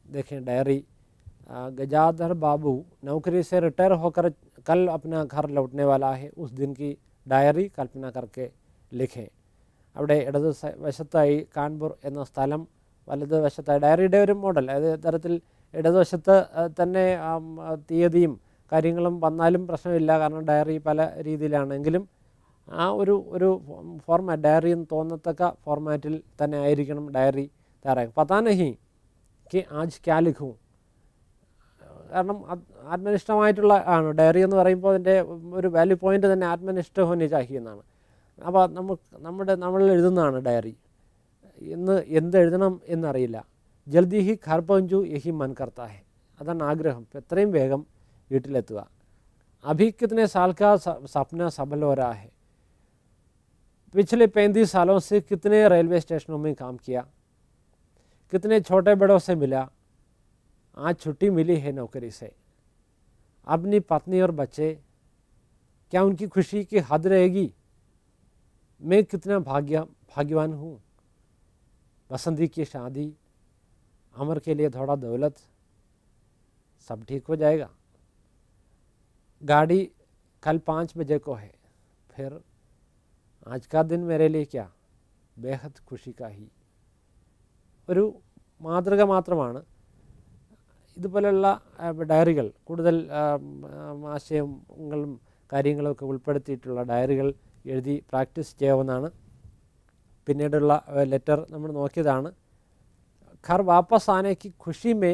देखें डायरी अ, गजाधर बाबू नौकरी से रिटायर होकर कल अपना घर लौटने वाला है उस दिन की ഡയറി കൽപ്പന കർക്കെ ലിഖേ അവിടെ ഇടത് സ- വശത്തായി കാൺപൂർ എന്ന സ്ഥലം വലത് വശത്തായി ഡയറിയുടെ ഒരു മോഡൽ അതായത് തരത്തിൽ ഇടതുവശത്ത് ആ, തന്നെ ആം, ആ, തീയതിയും കാര്യങ്ങളും വന്നാലും പ്രശ്നമില്ല കാരണം ഡയറി പല രീതിയിലാണെങ്കിലും ആ ഒരു ഒരു ഫോർമാറ്റ് ഡയറി എന്ന് തോന്നത്തക്ക ഫോർമാറ്റിൽ തന്നെ ആയിരിക്കണം ഡയറി തയ്യാറാക്കുക പതാ നഹി कि आज क्या लिखूं കാരണം അത് ആത്മനിഷ്ഠമായിട്ടുള്ള ആണ് ഡയറി എന്ന് പറയുമ്പോൾ അതിൻ്റെ ഒരു വാല്യൂ പോയിന്റ് തന്നെ ആത്മനിഷ്ഠ ഹോനി ചാഹി എന്നാണ് അപ്പോൾ നമുക്ക് നമ്മുടെ നമ്മൾ എഴുതുന്നതാണ് ഡയറി ഇന്ന് എന്ത് എഴുതണം എന്നറിയില്ല ജൽദി ഹി ഘർ പഞ്ചു യഹി മൻ കർത്താ ഹെ അതാണ് ആഗ്രഹം ഇപ്പം എത്രയും വേഗം വീട്ടിലെത്തുക അഭി കിतने साल का स- सपना सफल हो रहा है पिछले पैंतीस सालों से कितने रेलवे स्टेशनों में काम किया कितने छोटे बड़ों से मिला आज छुट्टी मिली है नौकरी से अपनी पत्नी और बच्चे क्या उनकी खुशी की हद रहेगी मैं कितना भाग्य भाग्यवान हूँ बसंती की शादी अमर के लिए थोड़ा दौलत सब ठीक हो जाएगा गाड़ी कल पाँच बजे को है फिर आज का दिन मेरे लिए क्या बेहद खुशी का ही ഒരു മാതൃക മാത്രമാണ് ഇതുപോലെയുള്ള ആ, ഡയറികൾ കൂടുതൽ ആ, ഉം, ആശയങ്ങളും കാര്യങ്ങളും ഒക്കെ ഉൾപ്പെടുത്തിയിട്ടുള്ള ഡയറികൾ എഴുതി പ്രാക്ടീസ് ചെയ്യാവുന്നതാണ് പിന്നീടുള്ള ലെറ്റർ നമ്മൾ നോക്കിയതാണ് ഘർ വാപ്പസ് ആനെ കി ഖുഷി മേ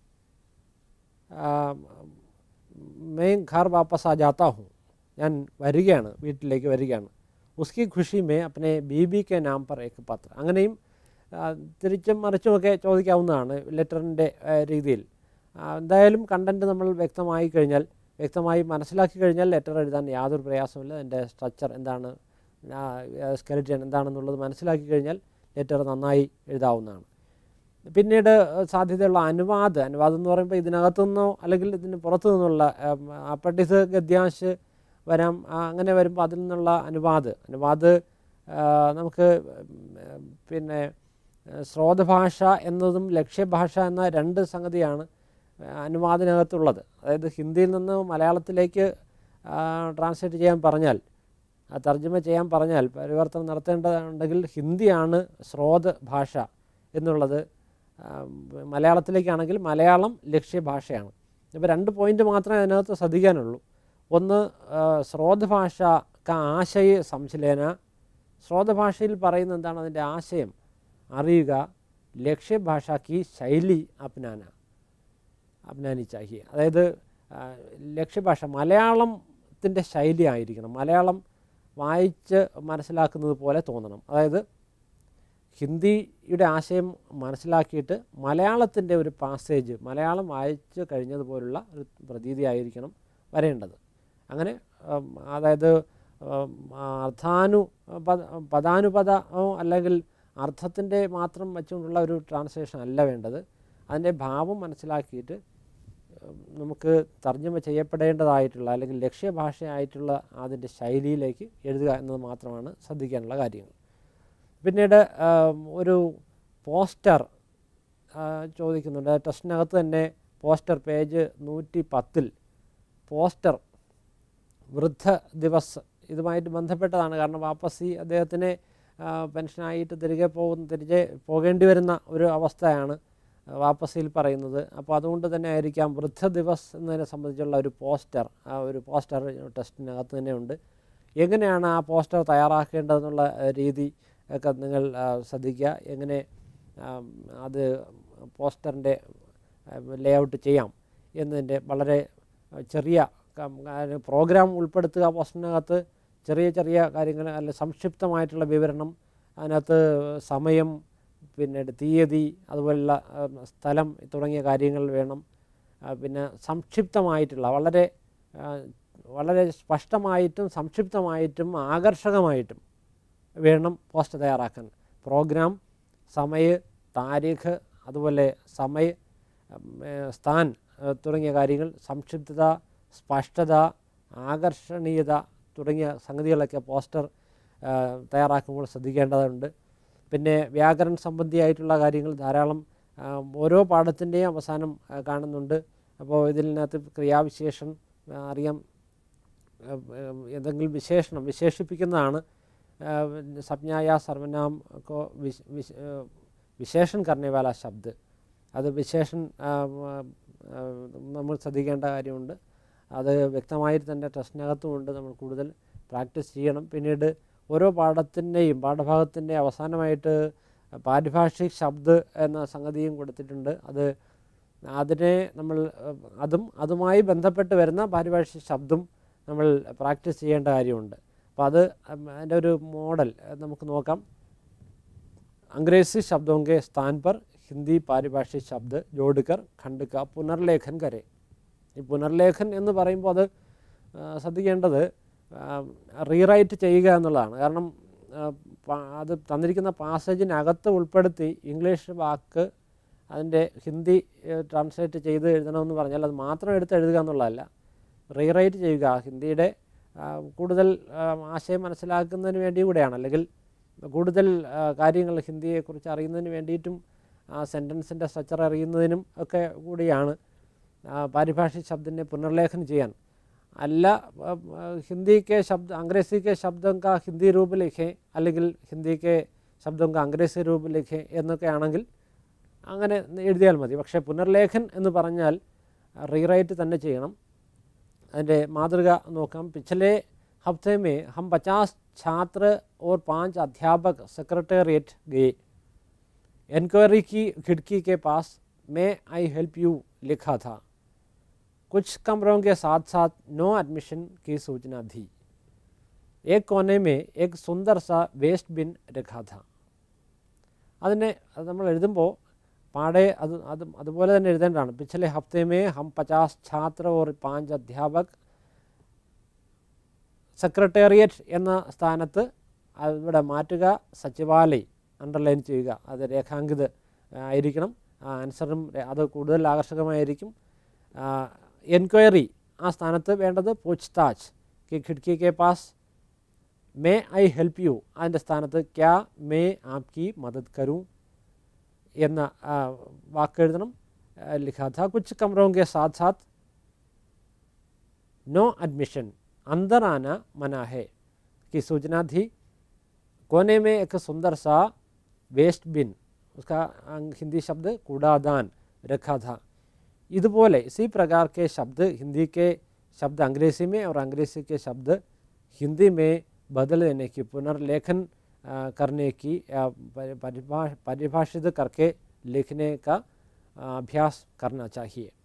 मैं घर वापस आ जाता हूँ ഞാൻ വരികയാണ് വീട്ടിലേക്ക് വരികയാണ് ഉസ്കി ഖുഷി മേ അപ്നെ ബീബി കെ നാം പർ ഏക്ക് പത്ര അങ്ങനെയും ആ, തിരിച്ചും മറിച്ചുമൊക്കെ ചോദിക്കാവുന്നതാണ് ലെറ്ററിൻ്റെ രീതിയിൽ ആ, എന്തായാലും കണ്ടൻറ്റ് നമ്മൾ വ്യക്തമായി കഴിഞ്ഞാൽ വ്യക്തമായി മനസ്സിലാക്കി കഴിഞ്ഞാൽ ലെറ്റർ എഴുതാൻ യാതൊരു പ്രയാസമില്ല അതിൻ്റെ സ്ട്രക്ചർ എന്താണ് സ്കെലിറ്റൻ എന്താണെന്നുള്ളത് മനസ്സിലാക്കി കഴിഞ്ഞാൽ ലെറ്റർ നന്നായി എഴുതാവുന്നതാണ് പിന്നീട് സാധ്യതയുള്ള അനുവാദ് അനുവാദം എന്ന് പറയുമ്പോൾ ഇതിനകത്തു നിന്നോ അല്ലെങ്കിൽ ഇതിന് പുറത്തു നിന്നുള്ള അപ്പട്ടിസ് ഗദ്യാംശ് വരാം ആ, അങ്ങനെ വരുമ്പോൾ അതിൽ നിന്നുള്ള അനുവാദ് അനുവാദ് ആ, നമുക്ക് ഉം, പിന്നെ ആ, സ്രോതഭാഷ എന്നതും ലക്ഷ്യഭാഷ എന്ന രണ്ട് സംഗതിയാണ് ആ, അനുവാദിനകത്തുള്ളത് അതായത് ഹിന്ദിയിൽ നിന്ന് മലയാളത്തിലേക്ക് ട്രാൻസ്ലേറ്റ് ചെയ്യാൻ പറഞ്ഞാൽ ആ തർജ്ജമ ചെയ്യാൻ പറഞ്ഞാൽ പരിവർത്തനം നടത്തേണ്ടതുണ്ടെങ്കിൽ ഹിന്ദിയാണ് സ്രോത് ഭാഷ എന്നുള്ളത് ആ, മലയാളത്തിലേക്കാണെങ്കിൽ മലയാളം ലക്ഷ്യഭാഷയാണ് ഇപ്പോൾ രണ്ട് പോയിന്റ് മാത്രമേ അതിനകത്ത് ശ്രദ്ധിക്കാനുള്ളൂ ഒന്ന് ആ, സ്രോത് ഭാഷ ക ആശയ സംശലേന സ്രോത ഭാഷയിൽ പറയുന്ന എന്താണ് അതിൻ്റെ ആശയം അറിയുക ലക്ഷ്യഭാഷാക്കി ശൈലി അപ്നാന അപ്നാനി ചാഹിയെ അതായത് ആ, ലക്ഷ്യഭാഷ മലയാളത്തിൻ്റെ ശൈലി ആയിരിക്കണം മലയാളം വായിച്ച് മനസ്സിലാക്കുന്നത് പോലെ തോന്നണം അതായത് ഹിന്ദിയുടെ ആശയം മനസ്സിലാക്കിയിട്ട് മലയാളത്തിൻ്റെ ഒരു പാസേജ് മലയാളം വായിച്ച് കഴിഞ്ഞതുപോലുള്ള ഒരു പ്രതീതി ആയിരിക്കണം വരേണ്ടത് അങ്ങനെ ഉം, അതായത് ഉം, അർത്ഥാനു പദ പദാനുപദമോ അല്ലെങ്കിൽ അർത്ഥത്തിൻ്റെ മാത്രം വെച്ചുകൊണ്ടുള്ള ഒരു ട്രാൻസ്ലേഷൻ അല്ല വേണ്ടത് അതിൻ്റെ ഭാവം മനസ്സിലാക്കിയിട്ട് ഉം, നമുക്ക് തർജ്ജമ ചെയ്യപ്പെടേണ്ടതായിട്ടുള്ള അല്ലെങ്കിൽ ലക്ഷ്യഭാഷയായിട്ടുള്ള അതിൻ്റെ ശൈലിയിലേക്ക് എഴുതുക എന്നത് മാത്രമാണ് ശ്രദ്ധിക്കാനുള്ള കാര്യങ്ങൾ പിന്നീട് ആം, ഒരു പോസ്റ്റർ ആ, ചോദിക്കുന്നുണ്ട് ടെസ്റ്റിനകത്ത് തന്നെ പോസ്റ്റർ പേജ് നൂറ്റി പത്തിൽ പോസ്റ്റർ വൃദ്ധ ദിവസ് ഇതുമായിട്ട് ബന്ധപ്പെട്ടതാണ് കാരണം വാപ്പസി അദ്ദേഹത്തിന് ആ, പെൻഷനായിട്ട് തിരികെ പോകുന്ന തിരികെ പോകേണ്ടി വരുന്ന ഒരു അവസ്ഥയാണ് വാപ്പസിയിൽ പറയുന്നത് അപ്പോൾ അതുകൊണ്ട് തന്നെ ആയിരിക്കാം വൃദ്ധ ദിവസ് എന്നതിനെ സംബന്ധിച്ചുള്ള ഒരു പോസ്റ്റർ ആ ഒരു പോസ്റ്റർ ടെസ്റ്റിനകത്ത് തന്നെ ഉണ്ട് എങ്ങനെയാണ് ആ പോസ്റ്റർ തയ്യാറാക്കേണ്ടതെന്നുള്ള ആ, രീതി ഒക്കെ നിങ്ങൾ ആ, ശ്രദ്ധിക്കുക എങ്ങനെ ആം, അത് പോസ്റ്ററിൻ്റെ ലേഔട്ട് ചെയ്യാം എന്നതിൻ്റെ വളരെ ആ, ചെറിയ കം- കാര്യം പ്രോഗ്രാം ഉൾപ്പെടുത്തുക പോസ്റ്ററിനകത്ത് ചെറിയ ചെറിയ കാര്യങ്ങൾ അല്ല സംക്ഷിപ്തമായിട്ടുള്ള വിവരണം അതിനകത്ത് സമയം പിന്നീട് തീയതി അതുപോലുള്ള ആ, സ്ഥലം തുടങ്ങിയ കാര്യങ്ങൾ വേണം ആ, പിന്നെ സംക്ഷിപ്തമായിട്ടുള്ള വളരെ ആ, വളരെ സ്പഷ്ടമായിട്ടും സംക്ഷിപ്തമായിട്ടും ആകർഷകമായിട്ടും വേണം പോസ്റ്റ് തയ്യാറാക്കാൻ പ്രോഗ്രാം സമയ താരീഖ് അതുപോലെ സമയ ഉം, ഏ, സ്ഥാൻ ഏ, തുടങ്ങിയ കാര്യങ്ങൾ സംക്ഷിപ്തത സ്പഷ്ടത ആകർഷണീയത തുടങ്ങിയ സംഗതികളൊക്കെ പോസ്റ്റർ ആ, തയ്യാറാക്കുമ്പോൾ ശ്രദ്ധിക്കേണ്ടതുണ്ട് പിന്നെ വ്യാകരണ സംബന്ധിയായിട്ടുള്ള കാര്യങ്ങൾ ധാരാളം ആ, ഓരോ പാഠത്തിൻ്റെയും അവസാനം ആ, കാണുന്നുണ്ട് അപ്പോൾ ഇതിനകത്ത് ക്രിയാവിശേഷൻ ആ, അറിയാം ആ, എന്തെങ്കിലും വിശേഷണം വിശേഷിപ്പിക്കുന്നതാണ് ആ, സംജ്ഞായ സർവനാം को विश विश आ, വിശേഷൻ करने वाला ശബ്ദ് അത് വിശേഷൻ ആ, ആ, ആ, നമ്മൾ ശ്രദ്ധിക്കേണ്ട കാര്യമുണ്ട് അത് വ്യക്തമായിട്ട് തന്നെ ടെസ്റ്റിനകത്തുമുണ്ട് നമ്മൾ കൂടുതൽ പ്രാക്ടീസ് ചെയ്യണം പിന്നീട് ഓരോ പാഠത്തിൻ്റെയും പാഠഭാഗത്തിൻ്റെ അവസാനമായിട്ട് പാരിഭാഷിക് ശബ്ദ് എന്ന സംഗതിയും കൊടുത്തിട്ടുണ്ട് അത് അതിനെ നമ്മൾ അഹ്, അതും അതുമായി ബന്ധപ്പെട്ട് വരുന്ന പാരിഭാഷിക ശബ്ദം നമ്മൾ പ്രാക്ടീസ് ചെയ്യേണ്ട കാര്യമുണ്ട് അപ്പോൾ അത് ഉം, അതിൻ്റെ ഒരു മോഡൽ അഹ് നമുക്ക് നോക്കാം अंग्रेजी शब्दों के स्थान पर हिंदी पारिभाषिक शब्द जोड़कर खंड का पुनर्लेखन करें ഈ പുനർലേഖൻ എന്ന് പറയുമ്പോൾ അത് ആ, ശ്രദ്ധിക്കേണ്ടത് റീറൈറ്റ് ചെയ്യുക എന്നുള്ളതാണ് കാരണം ആ, പ- അത് തന്നിരിക്കുന്ന പാസേജിനകത്ത് ഉൾപ്പെടുത്തി ഇംഗ്ലീഷ് വാക്ക് അതിൻ്റെ ഹിന്ദി ട്രാൻസ്ലേറ്റ് ചെയ്ത് എഴുതണമെന്ന് പറഞ്ഞാൽ അത് മാത്രം എടുത്ത് എഴുതുക എന്നുള്ളതല്ല റീറൈറ്റ് ചെയ്യുക ഹിന്ദിയുടെ ആ, കൂടുതൽ ആ, ആശയം മനസ്സിലാക്കുന്നതിന് വേണ്ടി കൂടെയാണ് അല്ലെങ്കിൽ കൂടുതൽ ആ, കാര്യങ്ങൾ ഹിന്ദിയെക്കുറിച്ച് അറിയുന്നതിന് വേണ്ടിയിട്ടും ആ സെൻറ്റൻസിൻ്റെ സ്ട്രക്ചർ അറിയുന്നതിനും ഒക്കെ കൂടിയാണ് ആ, പാരിഭാഷിക് ശബ്ദിനെ പുനർലേഖനം ചെയ്യാൻ അല്ല ആ, ആ, ഹിന്ദി കെ ശബ്ദ അംഗ്രേസി കെ ശബ്ദം കാ ഹിന്ദി രൂപ ലിഖേ അല്ലെങ്കിൽ ഹിന്ദി കെ ശബ്ദം കാ അംഗ്രേസി രൂപ ലിഖേ എന്നൊക്കെ ആണെങ്കിൽ അങ്ങനെ എഴുതിയാൽ മതി പക്ഷേ പുനർലേഖൻ എന്ന് പറഞ്ഞാൽ റീറൈറ്റ് തന്നെ ചെയ്യണം അതിൻ്റെ മാതൃക നോക്കാം പിछले हफ्ते में हम पचास छात्र और पांच अध्यापक सेक्रेटेरिएट गए इंक्वायरी की खिड़की के पास मैं आई हेल्प यू लिखा था कुछ कमरों के साथ साथ नो एडमिशन की सूचना दी एक कोने में एक सुंदर सा वेस्ट बिन रखा था അതിനെ അത് നമ്മൾ എഴുതുമ്പോൾ പാടെ അത് അത് അതുപോലെ തന്നെ എഴുതേണ്ടതാണ് പിछले हफ्ते में हम पचास छात्र और पांच अध्यापक സെക്രട്ടേറിയറ്റ് എന്ന സ്ഥാനത്ത് അത് ഇവിടെ മാറ്റുക സച്ചിവാലയ് അണ്ടർലൈൻ ചെയ്യുക അത് രേഖാങ്കിത് ആ, ആയിരിക്കണം ആ ആൻസറും രേ- അത് കൂടുതൽ ആകർഷകമായിരിക്കും എൻക്വയറി ആ സ്ഥാനത്ത് വേണ്ടത് പൂച്ച്താച്ച് കി ഖിഡ്കി കെ പാസ് മേ ഐ ഹെൽപ്പ് യു അതിൻ്റെ സ്ഥാനത്ത് ക്യാ മേ ആപ്കി മദത് കരൂ എന്ന ആ, വാക്ക് എഴുതണം ആ, ലിഖാ था कुछ कमरों के साथ साथ नो एडमिशन अंदर आना मना है की सूचना थी कोने में एक सुंदर सा वेस्ट बिन उसका अंग- हिंदी शब्द कूड़ादान रखा था इതുപോലെ इसी प्रकार के शब्द हिंदी के शब्द अंग्रेजी में और अंग्रेजी के शब्द हिंदी में बदल देने की पुनर्लेखन आ, करने की आ, परि- परिभा परिभाषित करके लिखने का आ, अभ्यास करना चाहिए